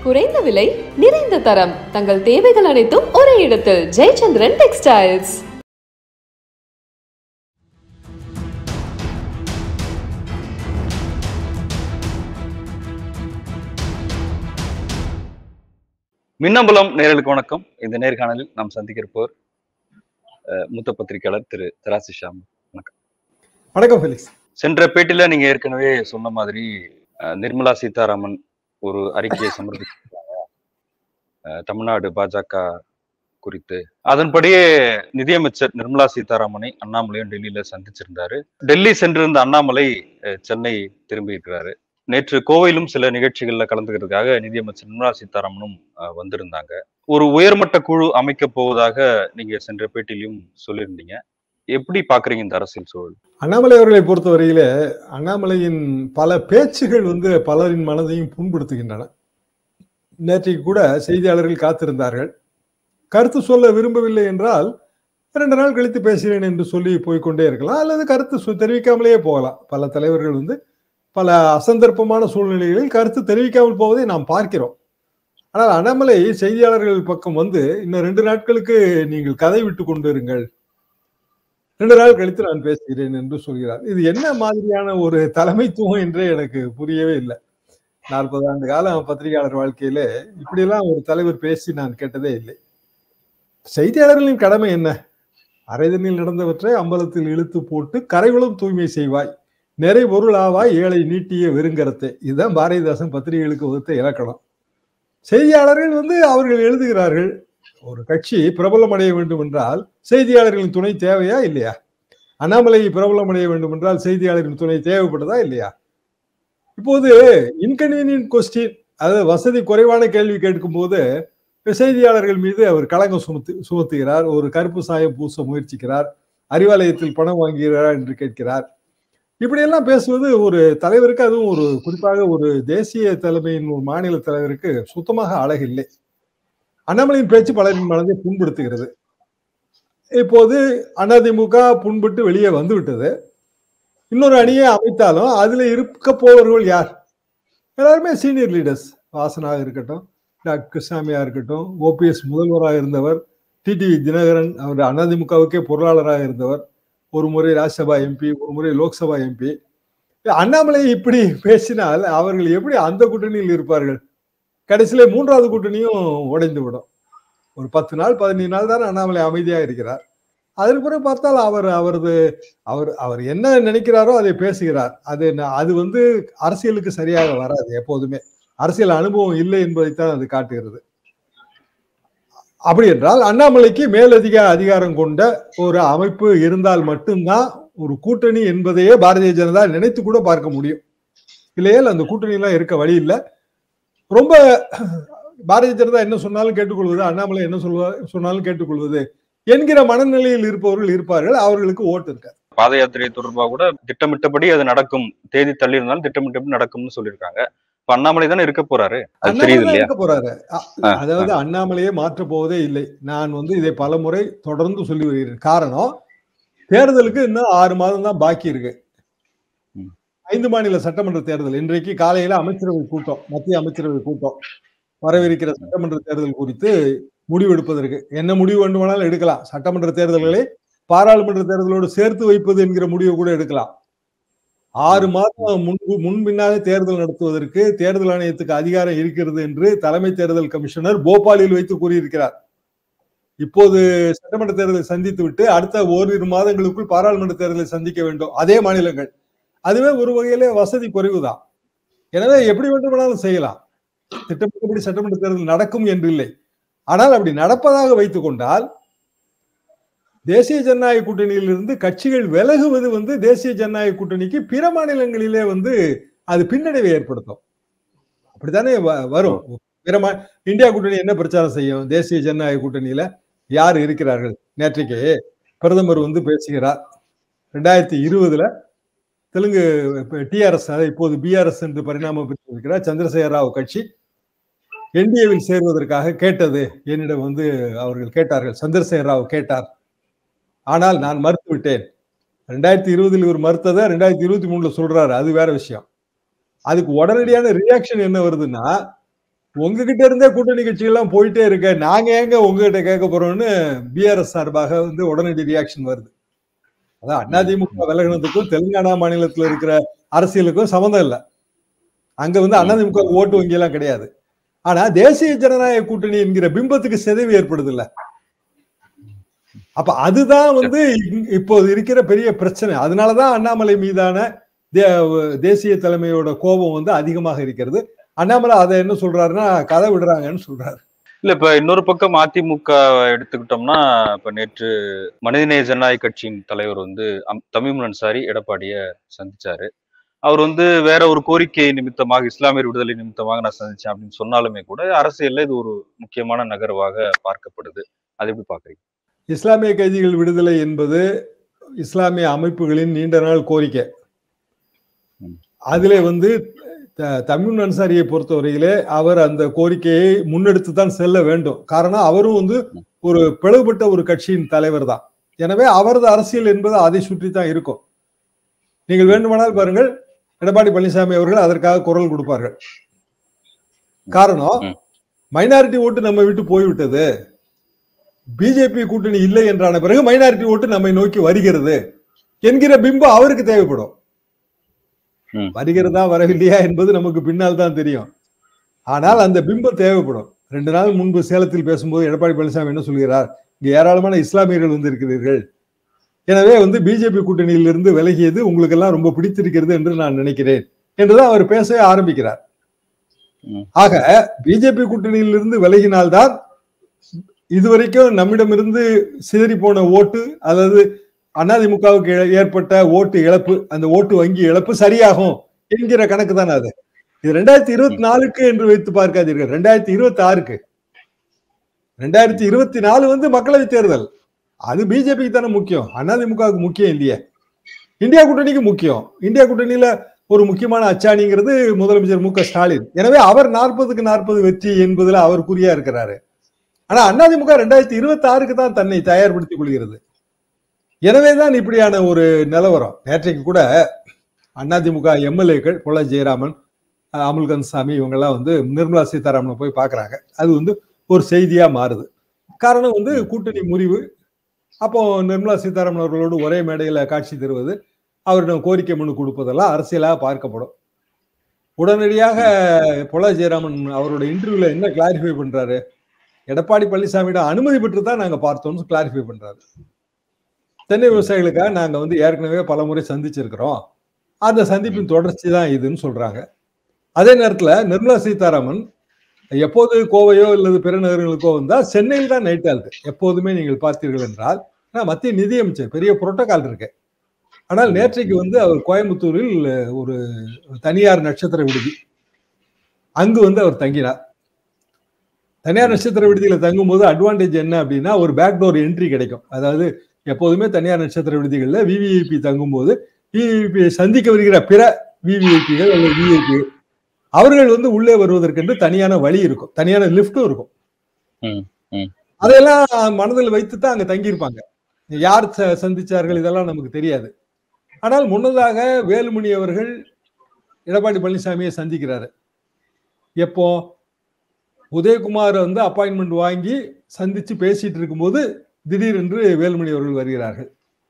குறைந்த விலை நிறைந்த தரம் தங்கள் தேவைகள் அனைத்தும் ஒரே இடத்தில் ஜெயச்சந்திரன் டெக்ஸ்டைல்ஸ் மின்னம்பலம் நேரலுக்கு வணக்கம் இந்த நேர்காணலில் நாம் சந்திக்கிறப்போர் அஹ், மூத்த பத்திரிகையாளர் திரு தராசி ஷாம் வணக்கம் ஃபெலிக்ஸ் சென்ற பேட்டில நீங்க ஏற்கனவே சொன்ன மாதிரி அஹ், நிர்மலா சீதாராமன் ஒரு அறிக்கையை சமர்ப்பிச்சிருக்காங்க அஹ், தமிழ்நாடு பாஜக குறித்து அதன்படியே நிதியமைச்சர் நிர்மலா சீதாராமனை அண்ணாமலையும் டெல்லியில சந்திச்சிருந்தாரு டெல்லி சென்றிருந்த அண்ணாமலை அஹ், சென்னை திரும்பி இருக்கிறாரு நேற்று கோவையிலும் சில நிகழ்ச்சிகள்ல கலந்துக்கிறதுக்காக நிதியமைச்சர் நிர்மலா சீதாராமனும் அஹ், வந்திருந்தாங்க ஒரு உயர்மட்ட குழு அமைக்க போவதாக நீங்க சென்ற பேட்டிலையும் சொல்லியிருந்தீங்க எப்படி பாக்குறீங்க இந்த அரசியல் சூழல் அண்ணாமலை அவர்களை பொறுத்தவரையில அண்ணாமலையின் பல பேச்சுகள் வந்து பலரின் மனதையும் புண்படுத்துகின்றன நேற்றைக்கு கூட செய்தியாளர்கள் காத்திருந்தார்கள் கருத்து சொல்ல விரும்பவில்லை என்றால் இரண்டு நாள் கழித்து பேசுகிறேன் என்று சொல்லி போய்க்கொண்டே இருக்கலாம் அல்லது கருத்து சொ- தெரிவிக்காமலேயே போகலாம் பல தலைவர்கள் வந்து பல அசந்தர்ப்பமான சூழ்நிலைகளில் கருத்து தெரிவிக்காமல் போவதை நாம் பார்க்கிறோம் ஆனால் அண்ணாமலை செய்தியாளர்கள் பக்கம் வந்து இன்னும் ரெண்டு நாட்களுக்கு நீங்கள் கதை விட்டு கொண்டு இருங்கள் ரெண்டு நாள் கழித்து நான் பேசுகிறேன் என்று சொல்கிறார் இது என்ன மாதிரியான ஒரு தலைமைத்துவம் என்றே எனக்கு புரியவே இல்லை நாற்பது ஆண்டு காலம் பத்திரிகையாளர் வாழ்க்கையில இப்படியெல்லாம் ஒரு தலைவர் பேசி நான் கேட்டதே இல்லை செய்தியாளர்களின் கடமை என்ன அரைதனில் நடந்தவற்றை அம்பலத்தில் இழுத்து போட்டு கரைகுளம் தூய்மை செய்வாய் நிறை பொருள் ஆவாய் ஏழை நீட்டிய வெறுங்கரத்தை இதுதான் பாரதிதாசன் பத்திரிகைகளுக்கு வகுத்த இலக்கணம் செய்தியாளர்கள் வந்து அவர்கள் எழுதுகிறார்கள் ஒரு கட்சி பிரபலம் அடைய வேண்டும் என்றால் செய்தியாளர்களின் துணை தேவையா இல்லையா அண்ணாமலை பிரபலம் அடைய வேண்டும் என்றால் செய்தியாளர்களின் துணை தேவைப்படுதா இல்லையா இப்போது இன்கன்வீனியன்ட் கொஸ்டின் அதாவது வசதி குறைவான கேள்வி கேட்கும் போது செய்தியாளர்கள் மீது அவர் களங்கம் சுமத்து சுமத்துகிறார் ஒரு கருப்பு சாயம் பூச முயற்சிக்கிறார் அறிவாலயத்தில் பணம் வாங்குகிறார் என்று கேட்கிறார் இப்படியெல்லாம் பேசுவது ஒரு தலைவருக்கு அதுவும் ஒரு குறிப்பாக ஒரு தேசிய தலைமையின் ஒரு மாநில தலைவருக்கு சுத்தமாக அழகில்லை அண்ணாமலையின் பேச்சு பலரின் மனதை புண்படுத்துகிறது இப்போது அதிமுக புண்பட்டு வெளியே வந்து விட்டது இன்னொரு அணியை அமைத்தாலும் அதுல இருக்க போவர்கள் யார் எல்லாருமே சீனியர் லீடர்ஸ் வாசனாக இருக்கட்டும் டாக்டர் கிருஷ்ணாமியா இருக்கட்டும் ஓபிஎஸ் முதல்வராக இருந்தவர் டிடிவி தினகரன் அவர் அதிமுகவுக்கே பொருளாளராக இருந்தவர் ஒரு முறை ராஜ்யசபா எம்பி ஒரு முறை லோக்சபா எம்பி அண்ணாமலை இப்படி பேசினால் அவர்கள் எப்படி அந்த கூட்டணியில் இருப்பார்கள் கடைசியில மூன்றாவது கூட்டணியும் உடைந்து விடும் ஒரு பத்து நாள் பதினைந்து நாள் தான் அண்ணாமலை அமைதியா இருக்கிறார் அதற்கு பிறகு பார்த்தால் அவர் அவரது அவர் அவர் என்ன நினைக்கிறாரோ அதை பேசுகிறார் அது ந- அது வந்து அரசியலுக்கு சரியாக வராது எப்போதுமே அரசியல் அனுபவம் இல்லை என்பதைத்தான் அது காட்டுகிறது அப்படி என்றால் அண்ணாமலைக்கு மேலதிக அதிகாரம் கொண்ட ஒரு அமைப்பு இருந்தால் மட்டும்தான் ஒரு கூட்டணி என்பதையே பாரதிய ஜனதா நினைத்து கூட பார்க்க முடியும் இல்லையால் அந்த கூட்டணி எல்லாம் இருக்க வழி இல்லை ரொம்ப பாரதிய ஜனதா என்ன சொன்னாலும் கேட்டுக்கொள்வது அண்ணாமலை என்ன சொல்வா சொன்னாலும் கேட்டுக்கொள்வது என்கிற மனநிலையில் இருப்பவர்கள் இருப்பார்கள் அவர்களுக்கு ஓட்டு இருக்காது பாத யாத்திரை தொடர்பாக கூட திட்டமிட்டபடி அது நடக்கும் தேதி தள்ளி இருந்தாலும் திட்டமிட்டபடி நடக்கும்னு சொல்லியிருக்காங்க இப்ப அண்ணாமலை தானே இருக்க போறாரு அது அண்ணாமலை தெரியுது தான் இல்லையா இருக்க போறாரு அ- ஆ, அதாவது அண்ணாமலையே மாற்ற போவதே இல்லை நான் வந்து இதை பலமுறை தொடர்ந்து சொல்லி வருகிறேன் காரணம் தேர்தலுக்கு இன்னும் ஆறு மாதம் தான் பாக்கி இருக்கு ம். ஐந்து மாநில சட்டமன்ற தேர்தல் இன்றைக்கு காலையில அமைச்சரவை கூட்டம் மத்திய அமைச்சரவை கூட்டம் வரவிருக்கிற சட்டமன்ற தேர்தல் குறித்து முடிவெடுப்பதற்கு என்ன முடிவு வேண்டுமானாலும் எடுக்கலாம் சட்டமன்ற தேர்தல்களை பாராளுமன்ற தேர்தலோடு சேர்த்து வைப்பது என்கிற முடிவை கூட எடுக்கலாம் ஆறு மாதம் முன்பு முன்பின்னாக தேர்தல் நடத்துவதற்கு தேர்தல் ஆணையத்துக்கு அதிகாரம் இருக்கிறது என்று தலைமை தேர்தல் கமிஷனர் போபாலில் வைத்து கூறியிருக்கிறார் இப்போது சட்டமன்ற தேர்தலை சந்தித்து விட்டு அடுத்த ஓரிரு மாதங்களுக்குள் பாராளுமன்ற தேர்தலை சந்திக்க வேண்டும் அதே மாநிலங்கள் அதுவே ஒரு வகையிலே வசதி குறைவுதான் எனவே எப்படி வேண்டுமானாலும் செய்யலாம் திட்டமிட்டபடி சட்டமன்ற தேர்தல் நடக்கும் என்று இல்லை ஆனால் அப்படி நடப்பதாக வைத்துக் கொண்டால் தேசிய ஜனநாயக கூட்டணியில் இருந்து கட்சிகள் விலகுவது வந்து தேசிய ஜனநாயக கூட்டணிக்கு பிற மாநிலங்களிலே வந்து அது பின்னடைவை ஏற்படுத்தும் அப்படித்தானே வ- வரும் பிற மா- இந்தியா கூட்டணி என்ன பிரச்சாரம் செய்யும் தேசிய ஜனநாயக கூட்டணியில யார் இருக்கிறார்கள் நேற்றைக்கு பிரதமர் வந்து பேசுகிறார் ரெண்டாயிரத்தி இருபதுல தெலுங்கு டிஆர்எஸ் இப்போது பிஆர்எஸ் என்று பரிணாமம் பெற்றிருக்கிறார் சந்திரசேகர ராவ் கட்சி என்டிஏவில் சேர்வதற்காக கேட்டது என்னிடம் வந்து அவர்கள் கேட்டார்கள் சந்திரசேகர ராவ் கேட்டார் ஆனால் நான் மறுத்து விட்டேன் ரெண்டாயிரத்தி இருபதில் இவர் மறுத்ததை ரெண்டாயிரத்தி இருபத்தி மூணுல சொல்றாரு அது வேற விஷயம் அதுக்கு உடனடியான ரியாக்ஷன் என்ன வருதுன்னா உங்ககிட்ட இருந்தே கூட்டணி கட்சிகள்லாம் போயிட்டே இருக்க நாங்க ஏங்க உங்ககிட்ட கேட்க போறோம்னு பிஆர்எஸ் சார்பாக வந்து உடனடி ரியாக்ஷன் வருது அதான் அதிமுக விலகினதுக்கும் தெலுங்கானா மாநிலத்துல இருக்கிற அரசியலுக்கும் சம்மந்தம் இல்லை அங்க வந்து அதிமுக ஓட்டு வங்கி எல்லாம் கிடையாது ஆனா தேசிய ஜனநாயக கூட்டணி என்கிற பிம்பத்துக்கு சிதைவு ஏற்படுது இல்ல அப்ப அதுதான் வந்து இங்க- இப்போது இருக்கிற பெரிய பிரச்சனை அதனாலதான் அண்ணாமலை மீதான தே- தேசிய தலைமையோட கோபம் வந்து அதிகமாக இருக்கிறது அண்ணாமலை அதை என்ன சொல்றாருன்னா கதை விடுறாங்கன்னு சொல்றாரு இல்ல இப்ப இன்னொரு பக்கம் அதிமுக எடுத்துக்கிட்டோம்னா இப்ப நேற்று மனிதநேய ஜனநாயக கட்சியின் தலைவர் வந்து அம்- தமிமுன் அன்சாரி எடப்பாடிய சந்திச்சாரு அவர் வந்து வேற ஒரு கோரிக்கை நிமித்தமாக இஸ்லாமியர் விடுதலை நிமித்தமாக நான் சந்திச்சேன் அப்படின்னு சொன்னாலுமே கூட அரசியல்ல இது ஒரு முக்கியமான நகர்வாக பார்க்கப்படுது அது எப்படி பாக்குறீங்க இஸ்லாமிய கைதிகள் விடுதலை என்பது இஸ்லாமிய அமைப்புகளின் நீண்ட நாள் கோரிக்கை ம். அதிலே வந்து த- தமிழ் அன்சாரியை பொறுத்தவரையிலே அவர் அந்த கோரிக்கையை முன்னெடுத்து தான் செல்ல வேண்டும் காரணம் அவரும் வந்து ஒரு பிளவுபட்ட ஒரு கட்சியின் தலைவர் தான் எனவே அவரது அரசியல் என்பது அதை சுற்றி தான் இருக்கும் நீங்கள் வேண்டுமானால் பாருங்கள் எடப்பாடி பழனிசாமி அவர்கள் அதற்காக குரல் கொடுப்பார்கள் காரணம் ம். மைனாரிட்டி ஓட்டு நம்ம விட்டு போய்விட்டது பிஜேபி கூட்டணி இல்லை என்றான பிறகு மைனாரிட்டி ஓட்டு நம்மை நோக்கி வருகிறது என்கிற பிம்பம் அவருக்கு தேவைப்படும் ம். வருகிறதா வரவில்லையா என்பது நமக்கு பின்னால் தான் தெரியும் ஆனால் அந்த பிம்பம் தேவைப்படும் ரெண்டு நாள் முன்பு சேலத்தில் பேசும்போது எடப்பாடி பழனிசாமி என்ன சொல்கிறார் இங்க ஏராளமான இஸ்லாமியர்கள் வந்து இருக்கிறீர்கள் எனவே வந்து பிஜேபி கூட்டணியில் இருந்து விலகியது உங்களுக்கு எல்லாம் ரொம்ப பிடித்திருக்கிறது என்று நான் நினைக்கிறேன் என்றுதான் அவர் பேசவே ஆரம்பிக்கிறார் ம். ஆக பிஜேபி கூட்டணியில் இருந்து விலகினால்தான் இதுவரைக்கும் நம்மிடமிருந்து சிதறி போன ஓட்டு அதாவது அதிமுகவுக்கு ஏற்பட்ட ஓட்டு இழப்பு அந்த ஓட்டு வங்கி இழப்பு சரியாகும் என்கிற கணக்கு தானே அது இது ரெண்டாயிரத்தி இருபத்தி நாலுக்கு என்று வைத்து பார்க்காதீர்கள் ரெண்டாயிரத்தி இருபத்தி ஆறுக்கு ரெண்டாயிரத்தி இருபத்தி நாலு வந்து மக்களவை தேர்தல் அது பிஜேபிக்கு தானே முக்கியம் அதிமுகவுக்கு முக்கியம் இல்லையே இந்தியா கூட்டணிக்கு முக்கியம் இந்தியா கூட்டணியில ஒரு முக்கியமான அச்சாணிங்கிறது முதலமைச்சர் மு க ஸ்டாலின் எனவே அவர் நாற்பதுக்கு நாற்பது வெற்றி என்பதுல அவர் குறியா இருக்கிறாரு ஆனா அதிமுக ரெண்டாயிரத்தி இருபத்தி ஆறுக்கு தான் தன்னை தயார்படுத்திக் கொள்கிறது எனவேதான் இப்படியான ஒரு நிலவரம் நேற்றைக்கு கூட அதிமுக எம்எல்ஏக்கள் பொள்ள ஜெயராமன் அஹ், அமுல் கந்தசாமி இவங்கெல்லாம் வந்து நிர்மலா சீதாராமனை போய் பார்க்கறாங்க அது வந்து ஒரு செய்தியா மாறுது காரணம் வந்து கூட்டணி முறிவு அப்போ நிர்மலா சீதாராமன் அவர்களோடு ஒரே மேடையில காட்சி தருவது அவரிடம் கோரிக்கை மனு கொடுப்பதெல்லாம் அரசியலாக பார்க்கப்படும் உடனடியாக பொல ஜெயராமன் அவரோட இன்டர்வியூல என்ன கிளாரிஃபை பண்றாரு எடப்பாடி பழனிசாமியிடம் அனுமதி பெற்று தான் நாங்க பார்த்தோம்னு கிளாரிஃபை பண்றாரு தென்னை விவசாயிகளுக்காக நாங்க வந்து ஏற்கனவே பல முறை சந்திச்சிருக்கிறோம் அந்த சந்திப்பின் தொடர்ச்சி தான் இதுன்னு சொல்றாங்க அதே நேரத்துல நிர்மலா சீதாராமன் எப்போது கோவையோ அல்லது பிற நகரங்களுக்கோ வந்தா சென்னையில் தான் நைட் ஆகுது எப்போதுமே நீங்கள் பார்த்தீர்கள் என்றால் ஆனா, மத்திய நிதியமைச்சர் பெரிய புரோட்டோகால் இருக்கு ஆனால் நேற்றைக்கு வந்து அவர் கோயம்புத்தூரில் ஒரு தனியார் நட்சத்திர விடுதி அங்கு வந்து அவர் தங்கினார் தனியார் நட்சத்திர விடுதியில தங்கும்போது அட்வான்டேஜ் என்ன அப்படின்னா ஒரு பேக்டோர் என்ட்ரி கிடைக்கும் அதாவது எப்போதுமே தனியார் நட்சத்திர விடுதிகள்ல விவிஐபி தங்கும்போது விவிஐபி சந்திக்க வருகிற பிற விவிஐபிகள் அல்லது விஐபி அவர்கள் வந்து உள்ளே வருவதற்கென்று தனியான வழி இருக்கும் தனியான லிஃப்ட்டும் இருக்கும் ம், ம். அதையெல்லாம் மனதில் வைத்து தான் அங்க தங்கியிருப்பாங்க யார் ச- சந்திச்சார்கள் இதெல்லாம் நமக்கு தெரியாது ஆனால் முன்னதாக வேலுமணி அவர்கள் எடப்பாடி பழனிசாமியை சந்திக்கிறாரு எப்போ உதயகுமார் வந்து அப்பாயின்மெண்ட் வாங்கி சந்திச்சு பேசிட்டு இருக்கும்போது திடீரென்று வேலுமணி அவர்கள் வருகிறார்கள்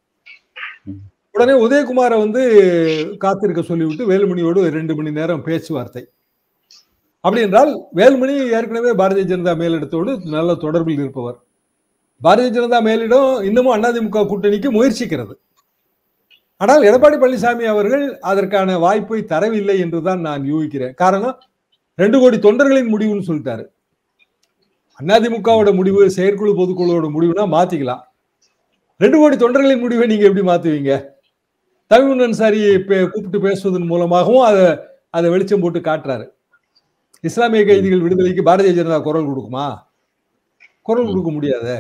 ம். உடனே உதயகுமாரை வந்து காத்திருக்க சொல்லிவிட்டு வேலுமணியோடு ரெண்டு மணி நேரம் பேச்சுவார்த்தை அப்படி என்றால் வேலுமணி ஏற்கனவே பாரதிய ஜனதா மேலிடத்தோடு நல்ல தொடர்பில் இருப்பவர் பாரதிய ஜனதா மேலிடம் இன்னமும் அதிமுக கூட்டணிக்கு முயற்சிக்கிறது ஆனால் எடப்பாடி பழனிசாமி அவர்கள் அதற்கான வாய்ப்பை தரவில்லை என்றுதான் நான் யூகிக்கிறேன் காரணம் ரெண்டு கோடி தொண்டர்களின் முடிவுன்னு சொல்லிட்டாரு அதிமுகவோட முடிவு செயற்குழு பொதுக்குழுவோட முடிவுனா மாத்திக்கலாம் ரெண்டு கோடி தொண்டர்களின் முடிவை நீங்க எப்படி மாத்துவீங்க தமிழ் அன்சாரி பே- கூப்பிட்டு பேசுவதன் மூலமாகவும் அதை அதை வெளிச்சம் போட்டு காட்டுறாரு இஸ்லாமிய கைதிகள் விடுதலைக்கு பாரதிய ஜனதா குரல் கொடுக்குமா குரல் கொடுக்க முடியாது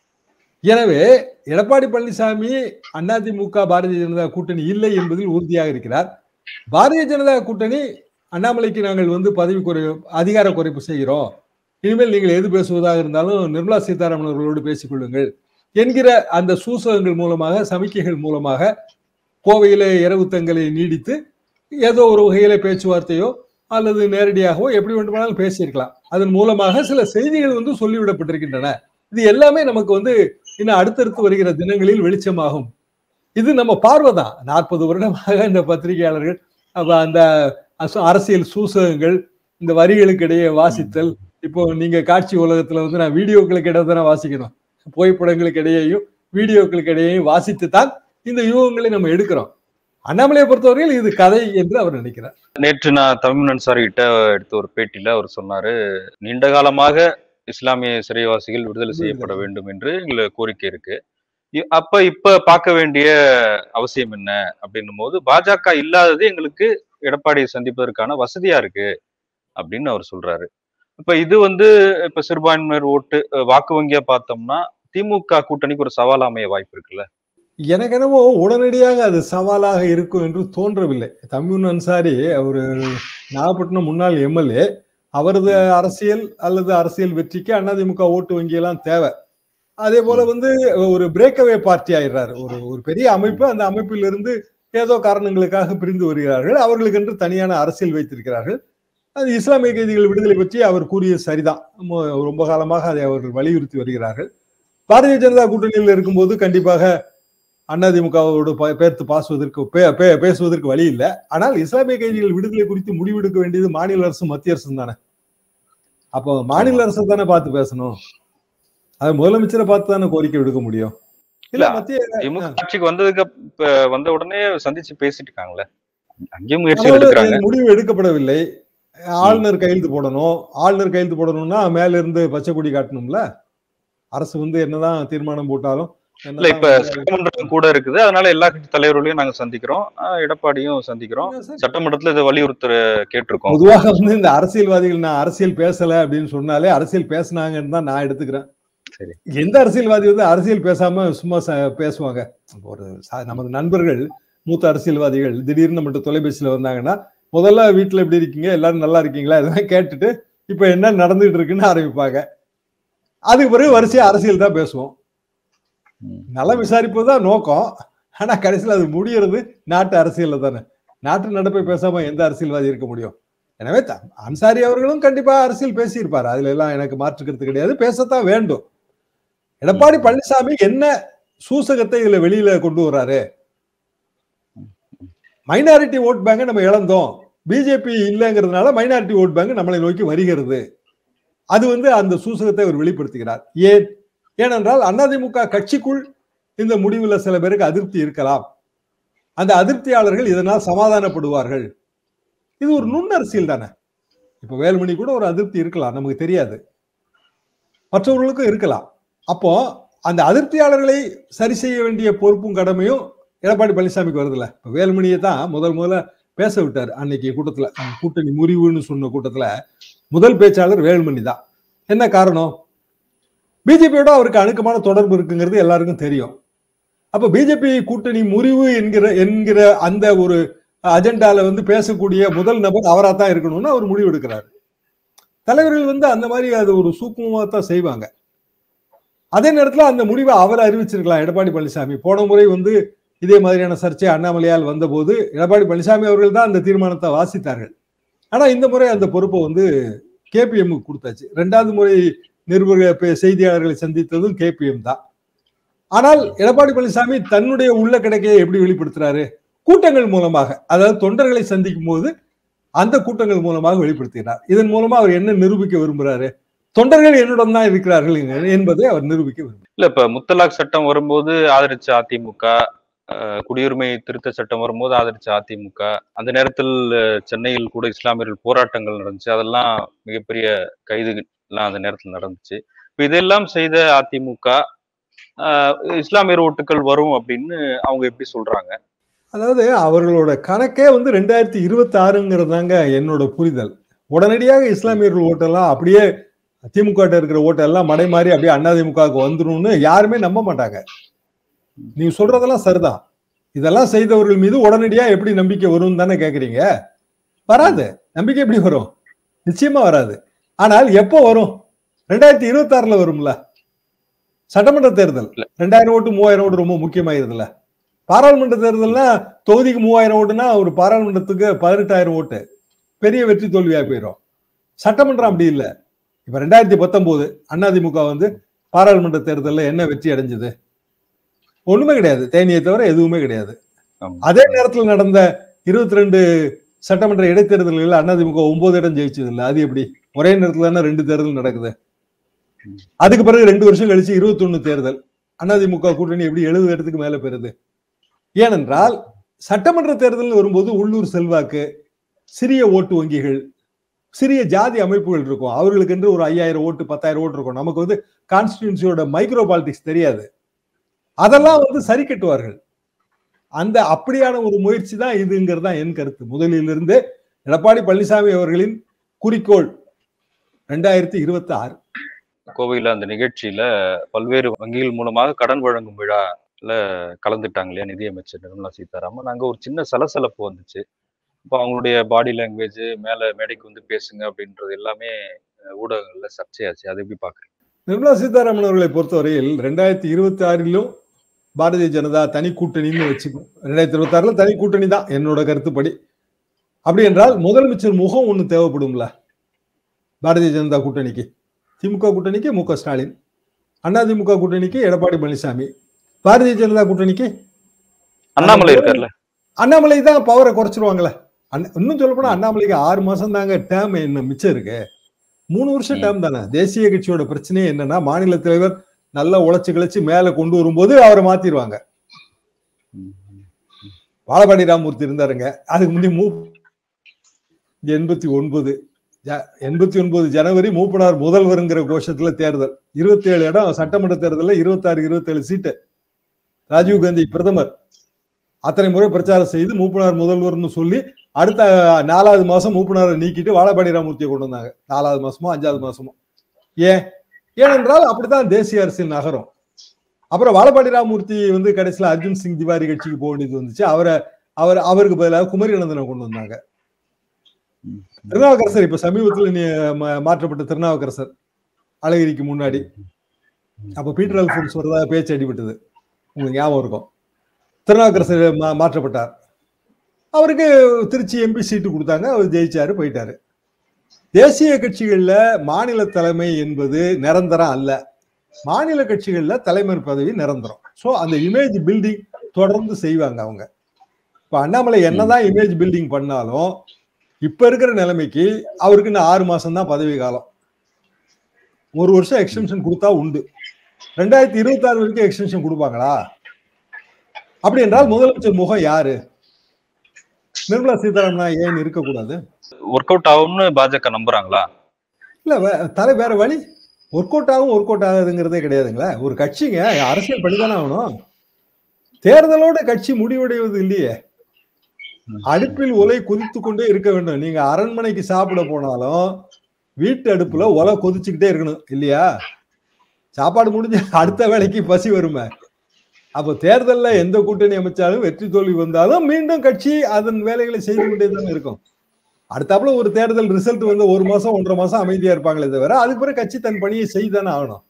எனவே எடப்பாடி பழனிசாமி அதிமுக பாரதிய ஜனதா கூட்டணி இல்லை என்பதில் உறுதியாக இருக்கிறார் பாரதிய ஜனதா கூட்டணி அண்ணாமலைக்கு நாங்கள் வந்து பதவி குறை அதிகார குறைப்பு செய்கிறோம் இனிமேல் நீங்கள் எது பேசுவதாக இருந்தாலும் நிர்மலா சீதாராமன் அவர்களோடு பேசிக்கொள்ளுங்கள் என்கிற அந்த சூசகங்கள் மூலமாக சமிக்கைகள் மூலமாக கோவையிலே இரவு தங்களை நீடித்து ஏதோ ஒரு வகையில பேச்சுவார்த்தையோ அல்லது நேரடியாகவோ எப்படி வேண்டுமானாலும் பேசியிருக்கலாம் அதன் மூலமாக சில செய்திகள் வந்து சொல்லிவிடப்பட்டிருக்கின்றன இது எல்லாமே நமக்கு வந்து இன்னும் அடுத்தடுத்து வருகிற தினங்களில் வெளிச்சமாகும் இது நம்ம பார்வை தான் நாற்பது வருடமாக இந்த பத்திரிகையாளர்கள் அப்ப அந்த அச- அரசியல் சூசகங்கள் இந்த வரிகளுக்கு இடையே வாசித்தல் இப்போ நீங்க காட்சி உலகத்துல வந்து நான் வீடியோக்களுக்கு இடையே தானே வாசிக்கணும் புகைப்படங்களுக்கு இடையேயும் வீடியோக்களுக்கு இடையேயும் வாசித்து தான் இந்த யூகங்களை நம்ம எடுக்கிறோம் அண்ணாமலையை பொறுத்தவரையில் இது கதை என்று அவர் நினைக்கிறார் நேற்று நான் தமிழ் அன்சாரி கிட்ட எடுத்த ஒரு பேட்டியில அவர் சொன்னாரு நீண்ட காலமாக இஸ்லாமிய சிறைவாசிகள் விடுதலை செய்யப்பட வேண்டும் என்று எங்களுக்கு கோரிக்கை இருக்கு இ- அப்ப இப்ப பார்க்க வேண்டிய அவசியம் என்ன அப்படின்னும் போது பாஜக இல்லாதது எங்களுக்கு எடப்பாடியை சந்திப்பதற்கான வசதியா இருக்கு அப்படின்னு அவர் சொல்றாரு இப்ப இது வந்து இப்ப சிறுபான்மையினர் ஓட்டு அஹ், வாக்கு வங்கியா பார்த்தோம்னா திமுக கூட்டணிக்கு ஒரு சவால் அமைய வாய்ப்பு இருக்குல்ல எனக்கு என்னவோ உடனடியாக அது சவாலாக இருக்கும் என்று தோன்றவில்லை தமிழ் அன்சாரி ஒரு நாகப்பட்டினம் முன்னாள் எம்எல்ஏ அவரது அரசியல் அல்லது அரசியல் வெற்றிக்கு அதிமுக ஓட்டு வங்கியெல்லாம் தேவை அதே போல வந்து ஒரு பிரேக்அவே பார்ட்டி ஆயிடுறாரு ஒரு ஒரு பெரிய அமைப்பு அந்த அமைப்பில் இருந்து ஏதோ காரணங்களுக்காக பிரிந்து வருகிறார்கள் அவர்களுக்கென்று தனியான அரசியல் வைத்திருக்கிறார்கள் அது இஸ்லாமிய கைதிகள் விடுதலை பற்றி அவர் கூறியது சரிதான் மு- ரொம்ப காலமாக அதை அவர்கள் வலியுறுத்தி வருகிறார்கள் பாரதிய ஜனதா கூட்டணியில் இருக்கும்போது கண்டிப்பாக அதிமுகவோடு ப- பேர்த்து பாசுவதற்கு பே- பே- பேசுவதற்கு வழி இல்லை ஆனால் இஸ்லாமிய கைதிகள் விடுதலை குறித்து முடிவெடுக்க வேண்டியது மாநில அரசும் மத்திய அரசும் தானே அப்போ மாநில அரசு தானே பார்த்து பேசணும் அது முதலமைச்சரை பார்த்து தானே கோரிக்கை விடுக்க முடியும் இல்ல இல்ல, மத்திய திமுக ஆட்சிக்கு வந்ததுக்கு அப்~ இப்ப வந்த உடனே சந்திச்சு பேசிட்டு இருக்காங்களே அங்கேயும் முயற்சி அதாவது எடுக்கிறாங்க முடிவு எடுக்கப்படவில்லை ஆளுநர் கையெழுத்து போடணும் ஆளுநர் கையெழுத்து போடணும்னா மேல இருந்து பச்சை கொடி காட்டணும்ல அரசு வந்து என்னதான் தீர்மானம் போட்டாலும் இல்ல இப்ப என்னதான் சட்டமன்றம் கூட இருக்குது அதனால எல்லா கட்சி தலைவர்களையும் நாங்க சந்திக்கிறோம் ஆஹ் எடப்பாடியும் சந்திக்கிறோம் சரி. சட்டமன்றத்துல இதை வலியுறுத்துற கேட்டிருக்கோம் பொதுவாக வந்து இந்த அரசியல்வாதிகள் நான் அரசியல் பேசல அப்படின்னு சொன்னாலே அரசியல் பேசுனாங்கன்னு தான் நான் எடுத்துக்கிறேன் சரி. எந்த அரசியல்வாதி வந்து அரசியல் பேசாம சும்மா ச- பேசுவாங்க ஒரு சா- நமது நண்பர்கள் மூத்த அரசியல்வாதிகள் திடீர்னு நம்மகிட்ட தொலைபேசியில வந்தாங்கன்னா முதல்ல வீட்டுல எப்படி இருக்கீங்க எல்லாரும் நல்லா இருக்கீங்களா இதெல்லாம் கேட்டுட்டு இப்ப என்ன நடந்துட்டு இருக்குன்னு ஆரம்பிப்பாங்க அதுக்கு பிறகு வரிசையா அரசியல் தான் பேசுவோம் ம். நல்லா விசாரிப்பது தான் நோக்கம் ஆனா கடைசியில் அது முடியறது நாட்டு அரசியல்ல தானே நாட்டு நடப்பை பேசாம எந்த அரசியல்வாதி இருக்க முடியும் எனவே த- அன்சாரி அவர்களும் கண்டிப்பா அரசியல் பேசியிருப்பாரு அதுல எல்லாம் எனக்கு மாற்றுக்கிறது கிடையாது பேசத்தான் வேண்டும் எடப்பாடி பழனிசாமி என்ன சூசகத்தை இதுல வெளியில கொண்டு வர்றாரு மைனாரிட்டி ஓட் பேங்கை நம்ம இழந்தோம் பிஜேபி இல்லைங்கிறதுனால மைனாரிட்டி ஓட் பேங்க் நம்மளை நோக்கி வருகிறது அது வந்து அந்த சூசகத்தை அவர் வெளிப்படுத்துகிறார் ஏன் ஏனென்றால் அதிமுக கட்சிக்குள் இந்த முடிவுல சில பேருக்கு அதிருப்தி இருக்கலாம் அந்த அதிருப்தியாளர்கள் இதனால் சமாதானப்படுவார்கள் இது ஒரு நுண்ணரசியல் தானே இப்ப வேலுமணி கூட ஒரு அதிருப்தி இருக்கலாம் நமக்கு தெரியாது மற்றவர்களுக்கும் இருக்கலாம் அப்போ அந்த அதிருப்தியாளர்களை சரி செய்ய வேண்டிய பொறுப்பும் கடமையும் எடப்பாடி பழனிசாமிக்கு வருதுல்ல இப்ப வேலுமணியை தான் முதல் முதல்ல பேச விட்டார் அன்னைக்கு கூட்டத்துல அஹ் கூட்டணி முறிவுன்னு சொன்ன கூட்டத்துல முதல் பேச்சாளர் வேலுமணி தான் என்ன காரணம் பிஜேபியோட அவருக்கு அணுக்கமான தொடர்பு இருக்குங்கிறது எல்லாருக்கும் தெரியும் அப்ப பிஜேபி கூட்டணி முறிவு என்கிற என்கிற அந்த ஒரு அஜெண்டால வந்து பேசக்கூடிய முதல் நபர் அவரா தான் இருக்கணும்னு அவர் முடிவு எடுக்கிறார் தலைவர்கள் வந்து அந்த மாதிரி அது ஒரு சூக்குமமா தான் செய்வாங்க அதே நேரத்துல அந்த முடிவை அவர் அறிவிச்சிருக்கலாம் எடப்பாடி பழனிசாமி போன முறை வந்து இதே மாதிரியான சர்ச்சை அண்ணாமலையால் வந்தபோது எடப்பாடி பழனிசாமி அவர்கள் தான் அந்த தீர்மானத்தை வாசித்தார்கள் ஆனா இந்த முறை அந்த பொறுப்பை வந்து கேபிஎம் கொடுத்தாச்சு ரெண்டாவது முறை நிருபர் பே- செய்தியாளர்களை சந்தித்ததும் கேபிஎம் தான் ஆனால் எடப்பாடி பழனிசாமி தன்னுடைய உள்ள கிடைக்கையை எப்படி வெளிப்படுத்துறாரு கூட்டங்கள் மூலமாக அதாவது தொண்டர்களை சந்திக்கும் போது அந்த கூட்டங்கள் மூலமாக வெளிப்படுத்துகிறார் இதன் மூலமா அவர் என்ன நிரூபிக்க விரும்புறாரு தொண்டர்கள் என்னுடன் தான் இருக்கிறார்கள் என்பதை அவர் நிரூபிக்க விரும்புகிறார் இல்ல இப்ப முத்தலாக் சட்டம் வரும்போது ஆதரிச்ச அதிமுக அஹ், குடியுரிமை திருத்த சட்டம் வரும்போது ஆதரிச்ச அதிமுக அந்த நேரத்தில் அஹ், சென்னையில் கூட இஸ்லாமியர்கள் போராட்டங்கள் நடந்துச்சு அதெல்லாம் மிகப்பெரிய கைதுகள் எல்லாம் அந்த நேரத்தில் நடந்துச்சு இப்ப இதெல்லாம் செய்த அதிமுக அஹ், இஸ்லாமியர் ஓட்டுகள் வரும் அப்படின்னு அவங்க எப்படி சொல்றாங்க அதாவது அவர்களோட கணக்கே வந்து ரெண்டாயிரத்தி இருபத்தி ஆறுங்கிறதாங்க என்னோட புரிதல் உடனடியாக இஸ்லாமியர்கள் ஓட்டெல்லாம் அப்படியே திமுக ட்ட இருக்கிற ஓட்டெல்லாம் மடை மாறி அப்படியே அதிமுகவுக்கு வந்துரும்னு யாருமே நம்ப மாட்டாங்க நீ சொல்றதெல்லாம் சரிதான் இதெல்லாம் செய்தவர்கள் மீது உடனடியா எப்படி நம்பிக்கை வரும் தானே கேக்குறீங்க வராது நம்பிக்கை எப்படி வரும் நிச்சயமா வராது ஆனால் எப்போ வரும் ரெண்டாயிரத்தி இருபத்தி ஆறுல வரும்ல சட்டமன்ற தேர்தல் ரெண்டாயிரம் ஓட்டு மூவாயிரம் ஓட்டு ரொம்ப முக்கியமாயிருதுல்ல பாராளுமன்ற தேர்தல்னா தொகுதிக்கு மூவாயிரம் ஓட்டுனா ஒரு பாராளுமன்றத்துக்கு பதினெட்டாயிரம் ஓட்டு பெரிய வெற்றி தோல்வியா போயிடும் சட்டமன்றம் அப்படி இல்லை இப்ப ரெண்டாயிரத்தி பத்தொன்பது அதிமுக வந்து பாராளுமன்ற தேர்தலில் என்ன வெற்றி அடைஞ்சது ஒண்ணுமே கிடையாது தேனியை தவிர எதுவுமே கிடையாது ஆமா. அதே நேரத்தில் நடந்த இருபத்தி ரெண்டு சட்டமன்ற இடைத்தேர்தல்களில் அதிமுக ஒன்பது இடம் ஜெயிச்சது இல்லை அது எப்படி ஒரே நேரத்தில் தானே ரெண்டு தேர்தல் நடக்குது அதுக்கு பிறகு ரெண்டு வருஷம் கழிச்சு இருபத்தி தேர்தல் அதிமுக கூட்டணி எப்படி எழுபது இடத்துக்கு மேல பெறுது ஏனென்றால் சட்டமன்ற தேர்தல் வரும்போது உள்ளூர் செல்வாக்கு சிறிய ஓட்டு வங்கிகள் சிறிய ஜாதி அமைப்புகள் இருக்கும் அவர்களுக்கு என்று ஒரு ஐயாயிரம் ஓட்டு பத்தாயிரம் ஓட்டு இருக்கும் நமக்கு வந்து கான்ஸ்டிடியூன்சியோட மைக்ரோ பாலிடிக்ஸ் தெரியாது அதெல்லாம் வந்து சரி கட்டுவார்கள் அந்த அப்படியான ஒரு முயற்சி தான் இதுங்கிறது தான் என் கருத்து முதலிலிருந்து எடப்பாடி பழனிசாமி அவர்களின் குறிக்கோள் ரெண்டாயிரத்தி இருபத்தி ஆறு கோவையில அந்த நிகழ்ச்சியில பல்வேறு வங்கிகள் மூலமாக கடன் வழங்கும் விழால கலந்துட்டாங்க இல்லையா நிதியமைச்சர் நிர்மலா சீதாராமன் அங்க ஒரு சின்ன சலசலப்பு வந்துச்சு இப்போ அவங்களுடைய பாடி லாங்குவேஜ் மேல மேடைக்கு வந்து பேசுங்க அப்படின்றது எல்லாமே அஹ், ஊடகங்கள்ல சர்ச்சையாச்சு அதை எப்படி பாக்குறீங்க நிர்மலா சீதாராமன் அவர்களை பொறுத்தவரையில் ரெண்டாயிரத்தி இருபத்தி ஆறிலும் பாரதிய ஜனதா தனி கூட்டணின்னு வச்சுக்கும் ரெண்டாயிரத்தி இருபத்தி ஆறுல தனி கூட்டணி தான் என்னோட கருத்துப்படி அப்படி என்றால் முதலமைச்சர் முகம் ஒண்ணு தேவைப்படும்ல பாரதிய ஜனதா கூட்டணிக்கு திமுக கூட்டணிக்கு மு க ஸ்டாலின் அதிமுக கூட்டணிக்கு எடப்பாடி பழனிசாமி பாரதிய ஜனதா கூட்டணிக்கு அண்ணாமலை இருக்கார்ல அண்ணாமலை தான் பவரை குறைச்சிருவாங்களே அண்ண- இன்னும் சொல்ல போனா அண்ணாமலைக்கு ஆறு மாசம் தாங்க டேர்ம் என்ன மிச்சம் இருக்கு மூணு வருஷம் ம். டேர்ம் தானே தேசிய கட்சியோட பிரச்சனையே என்னன்னா மாநில தலைவர் நல்லா உழைச்சு கிழைச்சு மேல கொண்டு வரும்போது அவரை மாத்திருவாங்க வாழபாடி ராமூர்த்தி இருந்தாருங்க அதுக்கு முந்தைய மூ எண்பத்தி ஒன்பது ஜ- எண்பத்தி ஒன்பது ஜனவரி மூப்பனார் முதல்வருங்கிற கோஷத்துல தேர்தல் இருபத்தி ஏழு இடம் சட்டமன்ற தேர்தலில் இருபத்தாறு இருபத்தேழு சீட்டு ராஜீவ் காந்தி பிரதமர் அத்தனை முறை பிரச்சாரம் செய்து மூப்பனார் முதல்வர்னு சொல்லி அடுத்த நாலாவது மாசம் மூப்பனாரை நீக்கிட்டு வாழபாடி ராமூர்த்தியை கொண்டு வந்தாங்க நாலாவது மாசமோ அஞ்சாவது மாசமோ ஏன் ஏனென்றால் அப்படித்தான் தேசிய அரசியல் நகரம் அப்புறம் வாழபாடி ராமூர்த்தி வந்து கடைசியில் அர்ஜுன் சிங் திவாரி கட்சிக்கு போக வேண்டியது வந்துச்சு அவரை அவர் அவருக்கு பதிலாக குமரி நந்தனை கொண்டு வந்தாங்க திருநாவுக்கரசர் இப்ப சமீபத்தில் நீ மா- மாற்றப்பட்ட திருநாவுக்கரசர் அழகிரிக்கு முன்னாடி அப்ப பீட்டர் அல்போன்ஸ் வரதா பேச்சு அடிபட்டது உங்களுக்கு ஞாபகம் இருக்கும் திருநாவுக்கரசர் மா- மாற்றப்பட்டார் அவருக்கு திருச்சி எம்பி சீட்டு கொடுத்தாங்க அவர் ஜெயிச்சாரு போயிட்டாரு தேசிய கட்சிகள்ல மாநில தலைமை என்பது நிரந்தரம் அல்ல மாநில கட்சிகள்ல தலைவர் பதவி நிரந்தரம் சோ அந்த இமேஜ் பில்டிங் தொடர்ந்து செய்வாங்க அவங்க இப்ப அண்ணாமலை என்னதான் இமேஜ் பில்டிங் பண்ணாலும் இப்ப இருக்கிற நிலைமைக்கு அவருக்கு இன்னும் ஆறு மாசம் தான் பதவி காலம் ஒரு வருஷம் எக்ஸ்டென்ஷன் கொடுத்தா உண்டு ரெண்டாயிரத்தி இருபத்தி ஆறு வரைக்கும் எக்ஸ்டென்ஷன் கொடுப்பாங்களா அப்படி என்றால் முதலமைச்சர் முகம் யாரு நிர்மலா சீதாராமனா ஏன் இருக்கக்கூடாது ஒர்க் அவுட் ஆகும்னு பாஜக நம்புறாங்களா இல்ல வே- தலை வேற வழி ஒர்க் அவுட் ஆகும் ஒர்க் அவுட் ஆகாதுங்கிறதே கிடையாதுங்களா ஒரு கட்சிங்க அரசியல் பண்ணிதானே ஆகணும் தேர்தலோட கட்சி முடிவடைவது இல்லையே அடுப்பில் உலை கொதித்து கொண்டே இருக்க வேண்டும் நீங்க அரண்மனைக்கு சாப்பிட போனாலும் வீட்டு அடுப்புல உலை கொதிச்சுக்கிட்டே இருக்கணும் இல்லையா சாப்பாடு முடிஞ்சு அடுத்த வேலைக்கு பசி வருமே அப்போ தேர்தல்ல எந்த கூட்டணி அமைச்சாலும் வெற்றி தோல்வி வந்தாலும் மீண்டும் கட்சி அதன் வேலைகளை செய்து கொண்டே தான் இருக்கும் அடுத்தாப்புல ஒரு தேர்தல் ரிசல்ட் வந்து ஒரு மாசம் ஒன்றரை மாசம் அமைதியா இருப்பாங்களே தவிர அதுக்கு பிறகு கட்சி தன் பணியை செய்துதானே ஆகணும்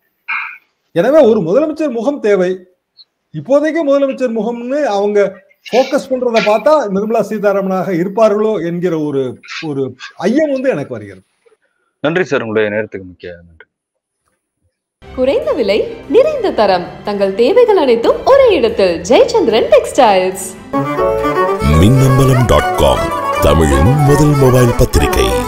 எனவே ஒரு முதலமைச்சர் முகம் தேவை இப்போதைக்கு முதலமைச்சர் முகம்னு அவங்க ஃபோக்கஸ் பண்றத பார்த்தா நிர்மலா சீதாராமனாக இருப்பார்களோ என்கிற ஒரு ஒரு ஐயம் வந்து எனக்கு வருகிறது நன்றி சார் உங்களுடைய நேரத்துக்கு முக்கிய நன்றி குறைந்த விலை நிறைந்த தரம் தங்கள் தேவைகள் அனைத்தும் ஒரே இடத்தில் Jayachandran textiles Minnambalam dot com தமிழின் முதல் மொபைல் பத்திரிகை